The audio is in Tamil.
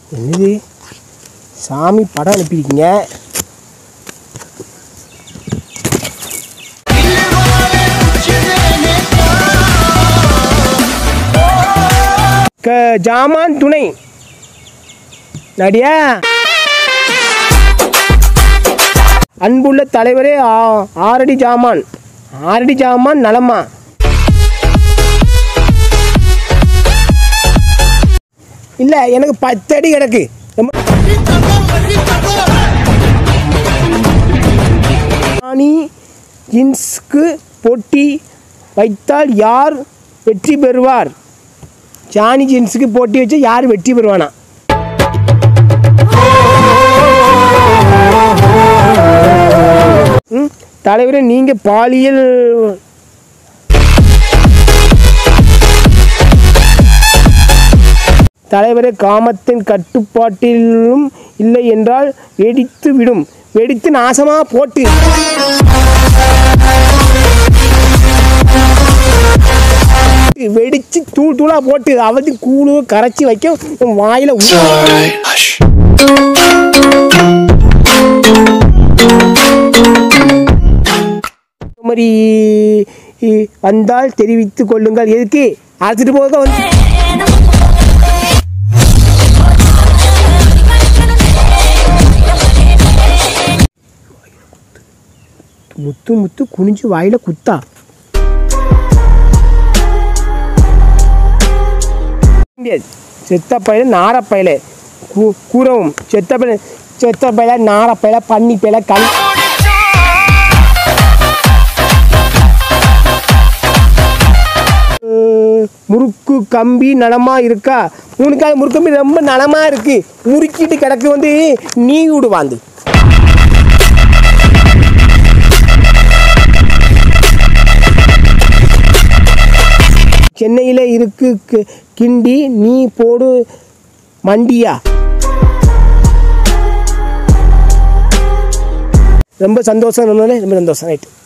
என்னது சாமி படம் அனுப்பியிருக்கீங்க க ஜாமான் துணை நடியா அன்புள்ள தலைவரே ஆ- ஆறடி ஜாமான் ஆறடி ஜாமான் நலமா இல்லை எனக்கு பத்து அடி கிடக்கு ரொம்ப ராணி ஜின்ஸ்க்கு போட்டி வைத்தால் யார் வெற்றி பெறுவார் ஜானி ஜின்ஸுக்கு போட்டி வச்சு யார் வெற்றி பெறுவானா ம், தலைவரே நீங்கள் பாலியல் தலைவரே காமத்தின் கட்டுப்பாட்டிலும் இல்லை என்றால் வெடித்து விடும் வெடித்து நாசமா போட்டு வெடிச்சு தூள் தூளா போட்டு அவதி கூழு கரைச்சி வைக்க உன் வாயில ஊ- மாதிரி இ- வந்தால் தெரிவித்துக் கொள்ளுங்கள் எதுக்கு அழைச்சிட்டு போக வந்து முத்து முத்து குனிஞ்சு வாயில குத்தா முடியாது. செத்த பயில நார பயில கூறவும் செத்த பயில செத்த பயில நார பயில பன்னி பயில கல் அஹ், முறுக்கு கம்பி நலமா இருக்கா மூணு கால் முறுக்கு கம்பி ரொம்ப நலமா இருக்கு முறுக்கிட்டு கிடக்கு வந்து நீ விடுவாந்து சென்னையில் இருக்கு கி- கிண்டி நீ போடு மண்டியா ரொம்ப சந்தோஷம் ரொம்ப சந்தோஷம் ரைட்